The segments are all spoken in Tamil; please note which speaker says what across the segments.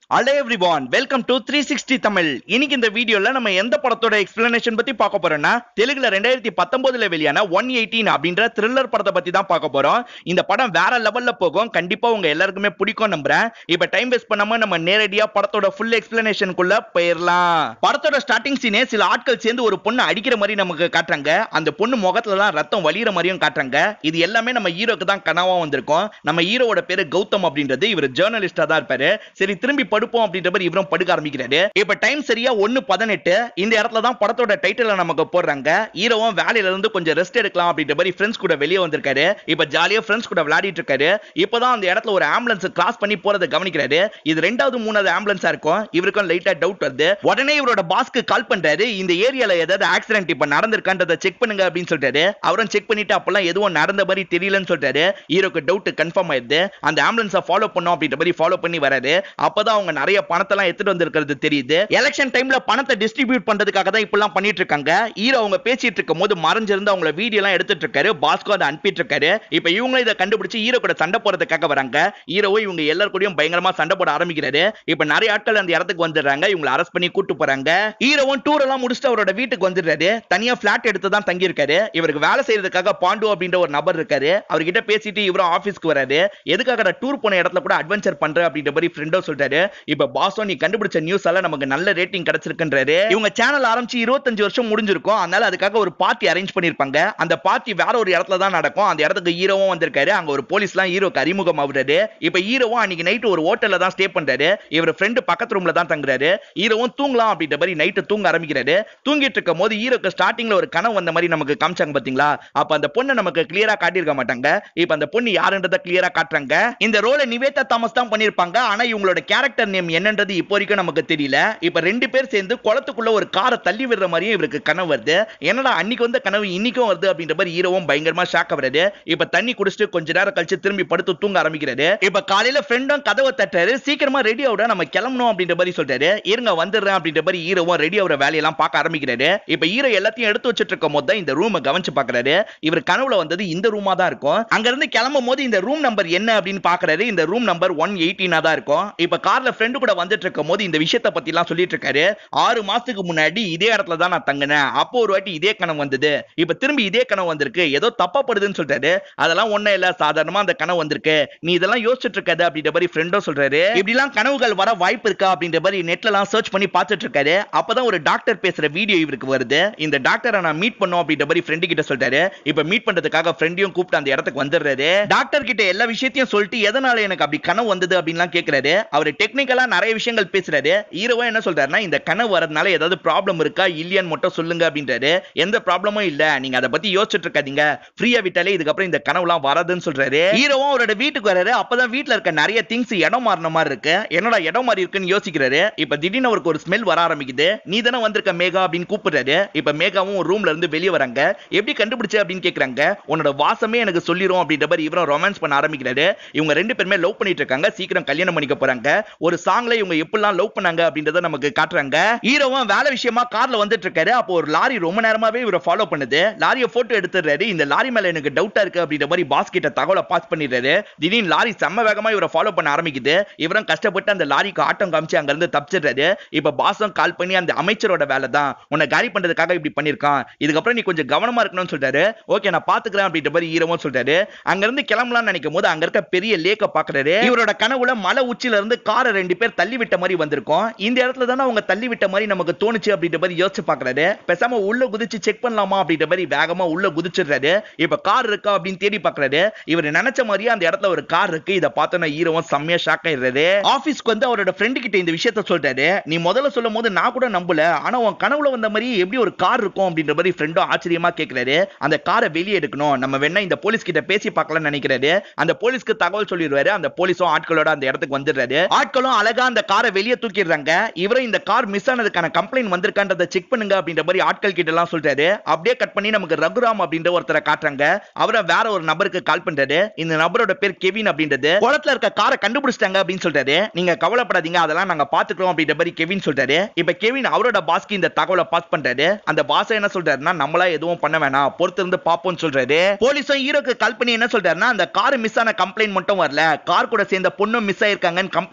Speaker 1: hello everyone welcome to three sixty Tamil இன்னைக்கு இந்த வீடியோல நம்ம எந்த படத்தோட எக்ஸ்பிளனேஷன் பத்தி பார்க்க போறோம்னா தெலுங்குல ரெண்டாயிரத்தி பத்தொன்பதுல வெளியான ஒன் எயிட்டீன் அப்படின்ற த்ரில்லர் படத்தை பத்தி தான் பார்க்க போறோம் இந்த படம் வேற லெவல்ல போகும் கண்டிப்பா உங்க எல்லாருக்குமே பிடிக்கும் நம்புறேன் இப்ப டைம் வேஸ்ட் பண்ணாம நம்ம நேரடியா படத்தோட ஃபுல் எக்ஸ்பிளனேஷனுக்குள்ள போயிடலாம் படத்தோட ஸ்டார்டிங் சீனே சில ஆட்கள் சேர்ந்து ஒரு பொண்ணு அடிக்கிற மாதிரி நமக்கு காட்டுறாங்க அந்த பொண்ணு முகத்துல தான் ரத்தம் வலிகிற மாதிரியும் காட்டுறாங்க இது எல்லாமே நம்ம ஹீரோக்கு தான் கனவா வந்திருக்கும் நம்ம ஹீரோவோட பேரு கௌதம் அப்படின்றது இவர் ஜேர்னலிஸ்டா தான் இருப்பாரு சரி திரும்பி படுப்போம் அப்படின்ற மாதிரி இவரும் படுக்க ஆரம்பிக்கிறாரு இப்ப டைம் சரியா ஒன்னு பதினெட்டு இந்த இடத்துல தான் படத்தோட டைட்டில் நமக்கு போடுறாங்க ஹீரோவும் வேலையில இருந்து கொஞ்சம் ரெஸ்ட் எடுக்கலாம் அப்படின்ற மாதிரி ஃப்ரெண்ட்ஸ் கூட வெளியே வந்திருக்காரு இப்ப ஜாலியா ஃப்ரெண்ட்ஸ் கூட விளையாடிட்டு இருக்காரு இப்பதான் அந்த இடத்துல ஒரு ஆம்புலன்ஸ் கிராஸ் பண்ணி போறதை கவனிக்கிறாரு இது ரெண்டாவது மூணாவது ஆம்புலன்ஸா இருக்கும் இவருக்கும் லைட்டா டவுட் வருது உடனே இவரோட பாஸ்க்கு கால் பண்றாரு இந்த ஏரியால ஏதாவது ஆக்சிடென்ட் இப்ப நடந்திருக்கான்றதை செக் பண்ணுங்க அப்படின்னு சொல்றாரு அவரும் செக் பண்ணிட்டு அப்பெல்லாம் எதுவும் நடந்த மாதிரி தெரியலன்னு சொல்றாரு ஹீரோக்கு டவுட் கன்ஃபார்ம் ஆயிருது அந்த ஆம்புலன்ஸை ஃபாலோ பண்ணோம் அப்படின்ற மாதிரி ஃபாலோ பண்ணி வராரு அப்பதான் அவங்க நிறைய பணத்தெல்லாம் எடுத்துட்டு வந்திருக்கிறது தெரியுது எலெக்ஷன் டைம்ல பணத்தை டிஸ்ட்ரிபியூட் பண்றதுக்காக தான் இப்பெல்லாம் பண்ணிட்டு இருக்காங்க ஹீரோ அவங்க பேசிட்டு இருக்கும் போது மறைஞ்சிருந்து அவங்கள வீடியோ எல்லாம் எடுத்துட்டு இருக்காரு பாஸ்கோ அதை அனுப்பிட்டு இருக்காரு இப்ப இவங்களும் இதை கண்டுபிடிச்சு ஹீரோ கூட சண்டை போறதுக்காக வராங்க ஹீரோவும் இவங்க எல்லார் கூடயும் பயங்கரமா சண்டை போட ஆரம்பிக்கிறாரு இப்ப நிறைய ஆட்கள் அந்த இடத்துக்கு வந்துடுறாங்க இவங்களை அரெஸ்ட் பண்ணி கூட்டு போறாங்க ஹீரோவும் டூர் எல்லாம் முடிச்சுட்டு அவரோட வீட்டுக்கு வந்துடுறாரு தனியா பிளாட் எடுத்து தான் தங்கி இருக்காரு இவருக்கு வேலை செய்யறதுக்காக பாண்டு அப்படின்ற ஒரு நபர் இருக்காரு அவர்கிட்ட பேசிட்டு இவரும் ஆபீஸ்க்கு வராரு எதுக்காக நான் டூர் போன இடத்துல கூட அட்வென்ச்சர் பண்றேன் அப்படின்ற மாதிரி ஃப்ரெண்டோ சொல்றாரு இப்ப பாஸோ நீ கண்டுபிடிச்ச நியூஸ் எல்லாம் நமக்கு நல்ல ரேட்டிங் கிடைச்சிருக்குன்றாரு இவங்க சேனல் ஆரம்பிச்சு இருபத்தஞ்சு வருஷம் முடிஞ்சிருக்கும் அதனால அதுக்காக ஒரு பார்ட்டி அரேஞ்ச் பண்ணிருப்பாங்க அந்த பார்ட்டி வேற ஒரு இடத்துல தான் நடக்கும் அந்த இடத்துக்கு ஹீரோவும் வந்திருக்காரு அங்க ஒரு போலீஸ்லாம் ஹீரோக்கு அறிமுகம் ஆகுறாரு இப்ப ஹீரோவும் அன்னைக்கு நைட் ஒரு ஹோட்டல்ல தான் ஸ்டே பண்றாரு இவர் ஃப்ரெண்டு பக்கத்து ரூம்ல தான் தங்குறாரு ஹீரோவும் தூங்கலாம் அப்படின்ற மாதிரி நைட்டு தூங்க ஆரம்பிக்கிறாரு தூங்கிட்டு இருக்கும் போது ஹீரோக்கு ஸ்டார்டிங்ல ஒரு கனவு வந்த மாதிரி நமக்கு காமிச்சாங்க பாத்தீங்களா அப்ப அந்த பொண்ணை நமக்கு கிளியரா காட்டியிருக்க மாட்டாங்க இப்ப அந்த பொண்ணு யாருன்றத கிளியரா காட்டுறாங்க இந்த ரோலை நிவேதா தாமஸ் தான் பண்ணிருப்பாங்க ஆனா இவங்களோட கேரக்டர் நேம் என்னன்றது இப்போ வரைக்கும் நமக்கு தெரியல இப்ப ரெண்டு பேர் சேர்ந்து குளத்துக்குள்ள ஒரு காரை தள்ளி விடுற மாதிரியும் இவருக்கு கனவு வருது என்னடா அன்னைக்கு வந்த கனவு இன்னைக்கும் வருது அப்படின்ற மாதிரி ஹீரோவும் பயங்கரமா ஷாக் ஆகுறாரு இப்ப தண்ணி குடிச்சிட்டு கொஞ்ச நேரம் கழிச்சு திரும்பி படுத்து தூங்க ஆரம்பிக்கிறாரு இப்ப காலையில ஃப்ரெண்டும் கதவை தட்டாரு சீக்கிரமா ரெடி ஆகுற நம்ம கிளம்பணும் அப்படின்ற மாதிரி சொல்றாரு இருங்க வந்துடுறேன் அப்படின்ற மாதிரி ஹீரோவும் ரெடி ஆகுற வேலையெல்லாம் பார்க்க ஆரம்பிக்கிறாரு இப்ப ஹீரோ எல்லாத்தையும் எடுத்து வச்சிட்டு இருக்கும் போது தான் இந்த ரூமை கவனிச்சு பாக்குறாரு இவர் கனவுல வந்தது இந்த ரூமா தான் இருக்கும் அங்க இருந்து கிளம்பும் போது இந்த ரூம் நம்பர் என்ன அப்படின்னு பாக்குறாரு இந்த ரூம் நம்பர் ஒன் எயிட்டீனா தான் இருக்கும் இப்ப கார்ல ஃப்ரெண்டு கூட வந்துட்டு இருக்கும் போது இந்த விஷயத்தை பத்தி எல்லாம் சொல்லிட்டு இருக்காரு ஆறு மாசத்துக்கு முன்னாடி இதே இடத்துல தான் நான் தங்கினேன் அப்போ ஒரு வாட்டி இதே கனவு வந்தது இப்ப திரும்பி இதே கனவு வந்திருக்கு ஏதோ தப்பாப்படுதுன்னு சொல்றாரு அதெல்லாம் ஒண்ணும் இல்ல சாதாரணமா அந்த கனவு வந்திருக்கு நீ இதெல்லாம் யோசிச்சுட்டு இருக்காது அப்படின்ற மாதிரி ஃப்ரெண்டும் சொல்றாரு இப்படி எல்லாம் கனவுகள் வர வாய்ப்பு இருக்கா அப்படின்ற மாதிரி நெட்ல எல்லாம் சர்ச் பண்ணி பார்த்துட்டு இருக்காரு அப்பதான் ஒரு டாக்டர் பேசுற வீடியோ இவருக்கு வருது இந்த டாக்டரை நான் மீட் பண்ணோம் அப்படின்ற மாதிரி ஃப்ரெண்டு கிட்ட சொல்றாரு இப்ப மீட் பண்றதுக்காக ஃப்ரெண்டையும் கூப்பிட்டு அந்த இடத்துக்கு வந்துடுறாரு டாக்டர் கிட்ட எல்லா விஷயத்தையும் சொல்லிட்டு எதனால எனக்கு அப்படி கனவு வந்தது அப்படின்லாம் கேக்குறாரு அவர் டெக்னிக்கலா நிறைய விஷயங்கள் பேசுறாரு ஹீரோவா என்ன சொல்றாருன்னா இந்த கனவு வரதுனால ஏதாவது ப்ராப்ளம் இருக்கா இல்லையான்னு மட்டும் சொல்லுங்க அப்படின்றாரு எந்த ப்ராப்ளமும் இல்ல நீங்க அதை பத்தி யோசிச்சுட்டு இருக்காதீங்க ஃப்ரீயா விட்டாலே இதுக்கப்புறம் இந்த கனவுலாம் வராதுன்னு சொல்றாரு ஹீரோவும் அவரோட வீட்டுக்கு வராரு அப்பதான் வீட்ல இருக்க நிறைய திங்ஸ் இடம் மாறின மாதிரி இருக்கு என்னடா இடம் மாறி இருக்குன்னு யோசிக்கிறாரு இப்ப திடீர்னு அவருக்கு ஒரு ஸ்மெல் வர ஆரம்பிக்குது நீ தானே வந்திருக்க மேகா அப்படின்னு கூப்பிடுறாரு இப்ப மேகாவும் ரூம்ல இருந்து வெளியே வராங்க எப்படி கண்டுபிடிச்ச அப்படின்னு கேக்குறாங்க உன்னோட வாசமே எனக்கு சொல்லிரும் அப்படின்ற மாதிரி இவரும் ரொமான்ஸ் பண்ண ஆரம்பிக்கிறாரு இவங்க ரெண்டு பேருமே லவ் பண்ணிட்டு இருக்காங்க சீக்கிரம் கல்யாணம் பண்ணிக்க போறாங்க ஒரு சாங்ல இவங்க எப்படிலாம் லவ் பண்ணாங்க அப்படின்றத நமக்கு காட்டுறாங்க ஹீரோவும் வேலை விஷயமா கார்ல வந்துட்டு இருக்காரு அப்போ ஒரு லாரி ரொம்ப நேரமாவே இவரை ஃபாலோ பண்ணுது லாரியை போட்டோ எடுத்துறாரு இந்த லாரி மேல எனக்கு டவுட்டா இருக்கு அப்படின்ற மாதிரி பாஸ் கிட்ட தகவலை பாஸ் பண்ணிடுறாரு திடீர்னு லாரி செம்ம வேகமா இவரை ஃபாலோ பண்ண ஆரம்பிக்குது இவரும் கஷ்டப்பட்டு அந்த லாரிக்கு ஆட்டம் காமிச்சு அங்க இருந்து தப்பிச்சிடுறாரு இப்ப பாஸும் கால் பண்ணி அந்த அமைச்சரோட வேலை தான் உன்னை காலி பண்றதுக்காக இப்படி பண்ணிருக்கான் இதுக்கப்புறம் நீ கொஞ்சம் கவனமா இருக்கணும்னு சொல்றாரு ஓகே நான் பாத்துக்கிறேன் அப்படின்ற மாதிரி ஹீரோவும் சொல்றாரு அங்க இருந்து கிளம்பலாம்னு நினைக்கும் போது அங்க இருக்க பெரிய லேக்க பாக்குறாரு இவரோட கனவுல மலை உச்சில இருந்து காரை ரெண்டு பேர் தள்ளி விட்ட மாதிரி வந்திருக்கும் இந்த இடத்துல தானே அவங்க தள்ளி விட்ட மாதிரி நமக்கு தோணுச்சு அப்படின்ற மாதிரி யோசிச்சு பாக்குறாரு பேசாம உள்ள குதிச்சு செக் பண்ணலாமா அப்படின்ற மாதிரி வேகமா உள்ள குதிச்சிடுறாரு இப்ப கார் இருக்கா அப்படின்னு தேடி பாக்குறாரு இவர் நினைச்ச மாதிரியே அந்த இடத்துல ஒரு கார் இருக்கு இதை பார்த்தோன்னா ஹீரோவும் செம்மையா ஷாக் ஆயிடுறாரு ஆபீஸ்க்கு வந்து அவரோட ஃப்ரெண்டு கிட்ட இந்த விஷயத்த சொல்றாரு நீ முதல்ல சொல்லும் போது நான் கூட நம்பல ஆனா உன் கனவுல வந்த மாதிரி எப்படி ஒரு கார் இருக்கும் அப்படின்ற மாதிரி ஃப்ரெண்டும் ஆச்சரியமா கேக்குறாரு அந்த காரை வெளியே எடுக்கணும் நம்ம வேணா இந்த போலீஸ் கிட்ட பேசி பார்க்கலாம்னு நினைக்கிறாரு அந்த போலீஸ்க்கு தகவல் சொல்லிடுவாரு அந்த போலீஸும் ஆட்களோட அந்த இடத்துக்கு வந்துடுறாரு ஆட்களும் அழகா அந்த காரை வெளியே தூக்கிடுறாங்க இவரும் இந்த கார் மிஸ் ஆனதுக்கான கம்ப்ளைண்ட் வந்திருக்கான்றதை செக் பண்ணுங்க அப்படின்ற மாதிரி ஆட்கள் கிட்ட எல்லாம் சொல்றாரு அப்படியே கட் பண்ணி நமக்கு ரகுராம் அப்படின்ற ஒருத்தரை காட்டுறாங்க அவரை வேற ஒரு நபருக்கு கால் பண்றாரு இந்த நபரோட பேர் கெவின் அப்படின்றது குளத்துல இருக்க காரை கண்டுபிடிச்சிட்டாங்க அப்படின்னு சொல்றாரு நீங்க கவலைப்படாதீங்க அதெல்லாம் நாங்க பாத்துக்கிறோம் அப்படின்ற மாதிரி கெவின் சொல்றாரு இப்ப கெவின் அவரோட பாஸ்க்கு இந்த தகவலை பாஸ் பண்றாரு அந்த பாஸ் என்ன சொல்றாருன்னா நம்மளா எதுவும் பண்ண வேணாம் பொறுத்து இருந்து பாப்போம்னு சொல்றாரு போலீஸும் ஹீரோக்கு கால் பண்ணி என்ன சொல்றாருன்னா அந்த கார் மிஸ் ஆன கம்ப்ளைண்ட் மட்டும் வரல கார் கூட சேர்ந்த பொண்ணும் மிஸ் ஆயிருக்காங்கன்னு கம்ப்ளைண்ட் வந்திருக்கு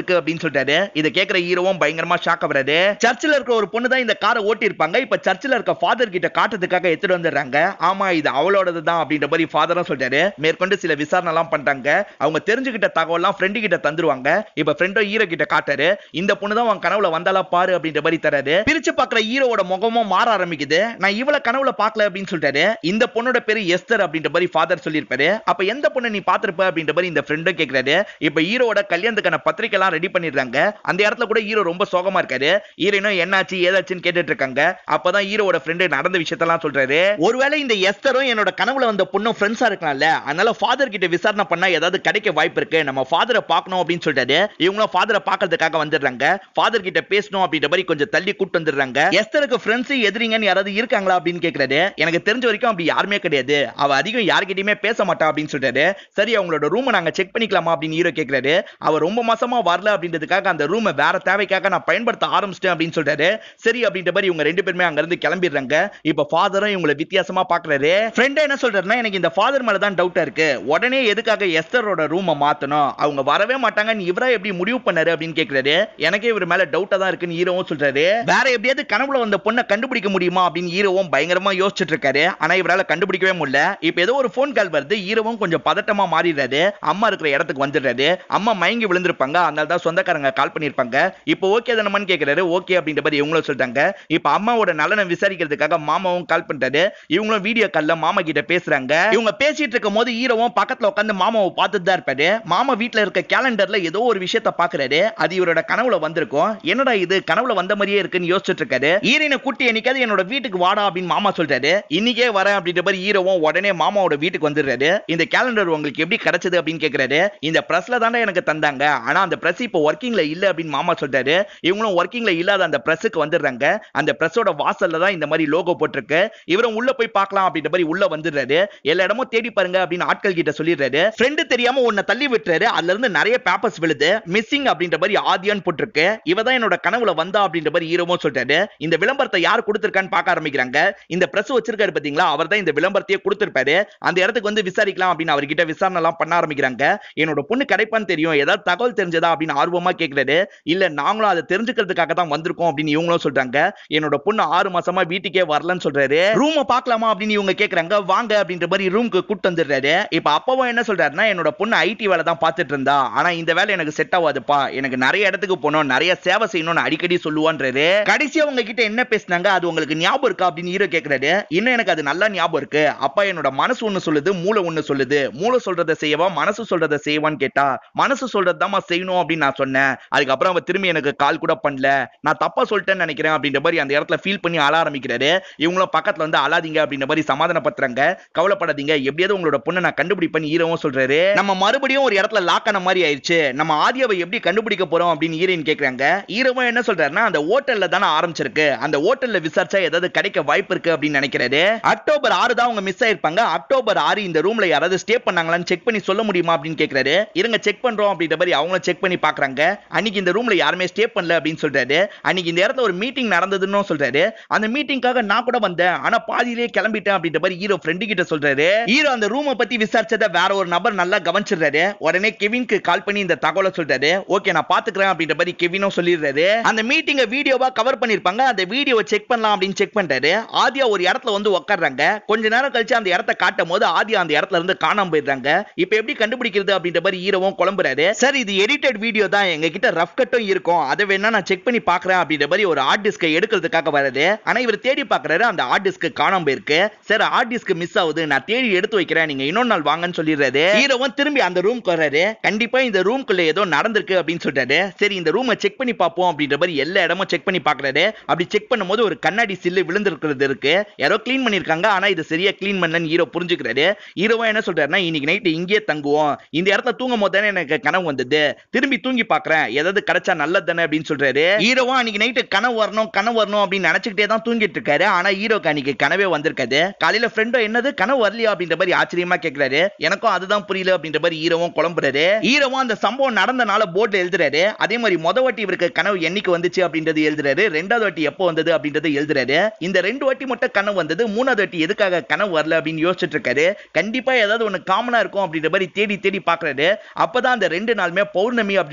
Speaker 1: இருக்கு அப்படின்னு சொல்லிட்டாரு இதை கேட்கிற ஹீரோவும் பயங்கரமா ஷாக் ஆகுறாரு சர்ச்சில் இருக்கிற ஒரு பொண்ணு தான் இந்த காரை ஓட்டி இருப்பாங்க இப்ப சர்ச்சில் இருக்க ஃபாதர் கிட்ட காட்டுறதுக்காக எடுத்துட்டு வந்துடுறாங்க ஆமா இது அவளோடது தான் அப்படின்ற மாதிரி ஃபாதரும் சொல்றாரு மேற்கொண்டு சில விசாரணை எல்லாம் பண்றாங்க அவங்க தெரிஞ்சுக்கிட்ட தகவல் எல்லாம் ஃப்ரெண்டு கிட்ட தந்துருவாங்க இப்ப ஃப்ரெண்டோ ஹீரோ கிட்ட காட்டாரு இந்த பொண்ணு தான் உன் கனவுல வந்தாலா பாரு அப்படின்ற மாதிரி தராரு பிரிச்சு பாக்குற ஹீரோவோட முகமும் மாற ஆரம்பிக்குது நான் இவள கனவுல பாக்கல அப்படின்னு சொல்லிட்டாரு இந்த பொண்ணோட பேரு எஸ்தர் அப்படின்ற மாதிரி ஃபாதர் சொல்லியிருப்பாரு அப்ப எந்த பொண்ணு நீ பாத்திருப்ப அப்படின்ற மாதிரி இந்த ஃப்ரெண்டும் கேக்குறாரு இப்ப ஹீரோவோட கல்யாணத்துக்கான பத்திரிக்கை எல்லாம் ரெடி பண்ணிடுறாங்க அந்த இடத்துல கூட ஹீரோ ரொம்ப சோகமா இருக்காரு ஹீரோயினும் என்னாச்சு ஏதாச்சுன்னு கேட்டுட்டு இருக்காங்க அப்பதான் ஹீரோவோட ஃப்ரெண்டு நடந்த விஷயத்தெல்லாம் சொல்றாரு ஒருவேளை இந்த எஸ்தரும் என்னோட கனவுல வந்த பொண்ணும் ஃப்ரெண்ட்ஸா இருக்கலாம்ல அதனால ஃபாதர் கிட்ட விசாரணை பண்ணா ஏதாவது கிடைக்க வாய்ப்பு இருக்கு நம்ம ஃபாதரை பார்க்கணும் அப்படின்னு சொல்லிட்டாரு இவங்களும் ஃபாதரை பார்க்கறதுக்காக வந்துடுறாங்க ஃபாதர் கிட்ட பேசணும் அப்படின்ற மாதிரி கொஞ்சம் தள்ளி கூட்டு வந்துடுறாங்க எஸ்தருக்கு ஃப்ரெண்ட்ஸ் எதிரிங்கன்னு யாராவது இருக்காங்களா அப்படின்னு கேக்குறாரு எனக்கு தெரிஞ்ச வரைக்கும் அப்படி யாருமே கிடையாது அவ அதிகம் யார்கிட்டயுமே பேச மாட்டா அப்படின்னு சொல்றாரு சரி அவங்களோட ரூமை நாங்க செக் பண்ணிக்கலாமா அப்படின்னு ஹீரோ கேக்குறாரு அவ ரொம்ப மாசமா வரல அப்படின்றதுக்காக அந்த ரூமை வேற தேவைக்காக நான் பயன்படுத்த ஆரம்பிச்சிட்டேன் அப்படின்னு சொல்றாரு சரி அப்படின்ற மாதிரி இவங்க ரெண்டு பேருமே அங்க இருந்து கிளம்பிடுறாங்க இப்ப ஃபாதரும் இவங்களை வித்தியாசமா பாக்குறாரு ஃப்ரெண்ட் என்ன சொல்றாருன்னா எனக்கு இந்த ஃபாதர் மேல தான் டவுட்டா இருக்கு உடனே எதுக்காக எஸ்தரோட ரூமை மாத்தணும் அவங்க வரவே மாட்டாங்கன்னு இவரா எப்படி முடிவு பண்ணாரு அப்படின்னு கேக்குறாரு எனக்கே இவர் மேல டவுட்டா தான் இருக்குன்னு ஹீரோவும் சொல்றாரு வேற எப்படியாவது கனவுல வந்த பொண்ணை கண்டுபிடிக்க முடியுமா அப்படின்னு ஹீரோவும் பயங்கரமா யோசிச்சுட்டு இருக்காரு ஆனா இவரால கண்டுபிடிக்கவே முடியல இப்ப ஏதோ ஒரு ஃபோன் கால் வருது ஹீரோவும் கொஞ்சம் பதட்டமா மாறிடுறாரு அம்மா இருக்கிற இடத்துக்கு வந்துடுறாரு அம்மா மயங்கி விழுந்திருப்பாங்க அதனால தான் சொந்தக்காரங்க கால் பண்ணிருப்பாங்க இப்போ ஓகே தானமான்னு கேக்குறாரு ஓகே அப்படின்ற மாதிரி இவங்களும் சொல்லிட்டாங்க இப்ப அம்மாவோட நலனை விசாரிக்கிறதுக்காக மாமாவும் கால் பண்ணிட்டாரு இவங்களும் வீடியோ கால்ல மாமா கிட்ட பேசுறாங்க இவங்க பேசிட்டு இருக்கும் போது ஹீரோவும் பக்கத்துல உட்காந்து மாமாவை பார்த்துட்டு தான் இருப்பாரு மாமா வீட்ல இருக்க கேலண்டர்ல ஏதோ ஒரு விஷயத்த பாக்குறாரு அது இவரோட கனவுல வந்திருக்கும் என்னடா இது கனவுல வந்த மாதிரியே இருக்குன்னு யோசிச்சுட்டு இருக்காரு ஹீரோயினை கூட்டி என்னைக்காவது என்னோட வீட்டுக்கு வாடா அப்படின்னு மாமா சொல்றாரு இன்னைக்கே வரேன் அப்படின்ற மாதிரி ஹீரோவும் உடனே மாமாவோட வீட்டுக்கு வந்துடுறாரு இந்த கேலண்டர் உங்களுக்கு எப்படி கிடைச்சது அப்படின்னு கேக்குறாரு இந்த பிரஸ்ல தானே எனக்கு தந்தாங்க ஆனா அந்த பிரஸ் இப்போ ஒர்க்கிங்ல இல்ல அப்படின்னு மாமா சொல்றாரு இவங்களும் ஒர்க்கிங்ல இல்லாத அந்த பிரஸ்ஸுக்கு வந்துடுறாங்க அந்த பிரஸ்ஸோட வாசல்ல தான் இந்த மாதிரி லோகோ போட்டிருக்கு இவரும் உள்ள போய் பார்க்கலாம் அப்படின்ற மாதிரி உள்ள வந்துடுறாரு எல்லா இடமும் தேடி பாருங்க அப்படின்னு ஆட்கள் கிட்ட சொல்லிடுறாரு ஃப்ரெண்டு தெரியாம உன்னை தள்ளி விட்டுறாரு அதுல இருந்து நிறைய பேப்பர்ஸ் விழுது மிஸ்ஸிங் அப்படின்ற மாதிரி ஆதியான்னு போட்டிருக்கு இவ தான் என்னோட கனவுல வந்தா அப்படின்ற மாதிரி ஹீரோவும் சொல்றாரு இந்த விளம்பரத்தை யார் கொடுத்திருக்கான்னு பார்க்க ஆரம்பிக்கிறாங்க இந்த பிரஸ் வச்சிருக்காரு பாத்தீங்களா அவர் தான் இந்த விளம்பரத்தையே கொடுத்திருப்பாரு அந்த இடத்துக்கு வந்து விசாரிக்கலாம் அப்படின்னு அவர்கிட்ட விசாரணை எல்லாம் பண்ண ஆரம்பிக்கிறாங்க என்னோட பொண்ணு கிடைப்பான்னு தெரியும் ஏதாவது தகவல் தெரிஞ்சதா அப்படின்னு ஆர்வமா கேக்குறாரு இல்ல நாங்களும் அதை தெரிஞ்சுக்கிறதுக்காக தான் வந்திருக்கோம் அப்படின்னு இவங்களும் சொல்றாங்க என்னோட பொண்ணு ஆறு மாசமா வீட்டுக்கே வரலன்னு சொல்றாரு ரூம பார்க்கலாமா அப்படின்னு இவங்க கேக்குறாங்க வாங்க அப்படின்ற மாதிரி ரூமுக்கு கூட்டு வந்துடுறாரு இப்ப அப்பாவும் என்ன சொல்றாருன்னா என்னோட பொண்ணு ஐடி வேலை தான் பார்த்துட்டு இருந்தா ஆனா இந்த வேலை எனக்கு செட் ஆகாதுப்பா எனக்கு நிறைய இடத்துக்கு போகணும் நிறைய சேவை செய்யணும்னு அடிக்கடி சொல்லுவான்றாரு கடைசியா உங்க கிட்ட என்ன பேசினாங்க அது உங்களுக்கு ஞாபகம் இருக்கா அப்படின்னு ஹீரோ கேக்குறாரு இன்னும் எனக்கு அது நல்லா ஞாபகம் இருக்கு அப்பா என்னோட மனசு ஒண்ணு சொல்லுது மூளை ஒண்ணு சொல்லுது மூளை சொல்றத செய்யவா மனசு சொல்றத செய்வான்னு கேட்டா மனசு சொல்றதுதாம்மா செய்யணும் அப்படின்னு நான் சொன்னேன் அதுக்கப்புறம் அவ திரும்பி எனக்கு கால் கூட பண்ணல நான் தப்பா சொல்லிட்டேன்னு நினைக்கிறேன் அப்படின்ற மாதிரி அந்த இடத்துல ஃபீல் பண்ணி அழ ஆரம்பிக்கிறாரு இவங்களும் பக்கத்துல வந்து அழாதீங்க அப்படின்ற மாதிரி சமாதானப்படுத்துறாங்க கவலைப்படாதீங்க எப்படியாவது உங்களோட பொண்ணை நான் கண்டுபிடிப்பேன்னு ஹீரோவும் சொல்றாரு நம்ம மறுபடியும் ஒரு இடத்துல லாக் ஆன மாதிரி ஆயிடுச்சு நம்ம ஆதியாவை எப்படி கண்டுபிடிக்க போறோம் அப்படின்னு ஹீரோயின் கேக்குறாங்க ஹீரோவும் என்ன சொல்றாருன்னா அந்த ஹோட்டல்ல தானே ஆரம்பிச்சிருக்கு அந்த ஹோட்டல்ல விசாரிச்சா ஏதாவது கிடைக்க வாய்ப்பு இருக்கு அப்படின்னு நினைக்கிறாரு அக்டோபர் ஆறு தான் அவங்க மிஸ் ஆயிருப்பாங்க அக்டோபர் ஆறு இந்த ரூம்ல யாராவது ஸ்டே பண்ணாங்களான்னு செக் பண்ணி சொல்ல முடியுமா அப்படின்னு கேக்குறாரு இருங்க செக் பண்றோம் அப்படின்ற மாதிரி அவங்களும் செக் பண்ணி பாக்குறாங்க அன்னைக்கு இந்த ரூம்ல யாருமே ஸ்டே பண்ணல அப்படின்னு சொல்றாரு அன்னைக்கு இந்த இடத்துல ஒரு மீட்டிங் நடந்ததுன்னு சொல்றாரு அந்த மீட்டிங்காக நான் கூட வந்தேன் ஆனா பாதியிலேயே கிளம்பிட்டேன் அப்படின்ற மாதிரி ஹீரோ ஃப்ரெண்டு கிட்ட சொல்றாரு ஹீரோ அந்த ரூமை பத்தி விசாரிச்சத வேற ஒரு நபர் நல்லா கவனிச்சிடுறாரு உடனே கெவின்க்கு கால் பண்ணி இந்த தகவலை சொல்றாரு ஓகே நான் பாத்துக்கிறேன் அப்படின்ற மாதிரி கெவினும் சொல்லிடுறாரு அந்த மீட்டிங்க வீடியோவா கவர் பண்ணிருப்பாங்க அந்த வீடியோவை செக் பண்ணலாம் அப்படின்னு செக் பண்றாரு ஆதியா ஒரு இடத்துல வந்து உட்கார்றாங்க கொஞ்ச நேரம் கழிச்சு அந்த இடத்த காட்டும் போது ஆதியா அந்த இடத்துல இருந்து காணாம போயிடுறாங்க இப்ப எப்படி கண்டுபிடிக்கிறது அப்படின்ற மாதிரி ஹீரோவும் குழம்புறாரு சார் இது எடிட்டட் வீடியோ தான் எங்க கிட்ட ரஃப் கட்டும் இருக்கும் அதை வேணா நான் செக் பண்ணி பாக்குறேன் அப்படின்ற மாதிரி ஒரு ஹார்ட் டிஸ்கை எடுக்கிறதுக்காக வருது ஆனா இவர் தேடி பாக்குறாரு அந்த ஹார்ட் டிஸ்க் காணாம போயிருக்கு சார் ஹார்ட் டிஸ்க் மிஸ் ஆகுது நான் தேடி எடுத்து வைக்கிறேன் நீங்க இன்னொரு நாள் வாங்கன்னு சொல்லிடுறாரு ஹீரோவும் திரும்பி அந்த ரூம்க்கு வர்றாரு கண்டிப்பா இந்த ரூம்குள்ள ஏதோ நடந்திருக்கு அப்படின்னு சொல்றாரு சரி இந்த ரூமை செக் பண்ணி பார்ப்போம் அப்படின்ற மாதிரி எல்லா இடமும் செக் பண்ணி பாக்குறாரு அப்படி செக் பண்ணும்போது ஒரு கண்ணாடி சில்லு விழுந்திருக்கிறது இருக்கு யாரோ க்ளீன் பண்ணிருக்காங்க ஆனா இது சரியா க்ளீன் பண்ணலன்னு ஹீரோ புரிஞ்சுக்கிறாரு ஹீரோவா என்ன சொல்றாருன்னா இன்னைக்கு நைட் இங்கேயே தங்குவோம் இந்த இடத்துல தூங்கும் போது தானே எனக்கு கனவு வந்தது திரும்பி தூங்கி பாக்குறேன் ஏதாவது கிடைச்சா நல்லது தானே அப்படின்னு சொல்றாரு ஹீரோவா அன்னைக்கு நைட்டு கனவு வரணும் கனவு வரணும் அப்படின்னு நினைச்சுக்கிட்டே தான் தூங்கிட்டு இருக்காரு ஆனா ஹீரோக்கு அன்னைக்கு கனவே வந்திருக்காது காலையில ஃப்ரெண்டோ என்னது கனவு வரலையா அப்படின்ற மாதிரி ஆச்சரியமா கேக்குறாரு எனக்கும் அதுதான் புரியல அப்படின்ற மாதிரி ஹீரோவும் குழம்புறாரு ஹீரோவும் அந்த சம்பவம் நடந்தனால போர்ட்ல எழுதுறாரு அதே மாதிரி முத வாட்டி இவருக்கு கனவு என்னைக்கு வந்துச்சு அப்படின்றது எழுதுறாரு ரெண்டாவது வாட்டி எப்போ வந்தது அப்படின்றது எழுதுறாரு இந்த ரெண்டு வாட்டி மட்டும் கனவு வந்தது மூணாவது வாட்டி எதுக்காக கனவு வரல அப்படின்னு யோசிச்சுட்டு இருக்காரு கண்டிப்பா ஏதாவது ஒண்ணு காமனா இருக்கும் அப்படின்ற மாதிரி தேடி தேடி பாக்குறாரு அப்பதான் அந்த ரெண்டு நாளுமே பௌர்ணமி அப்படின்ற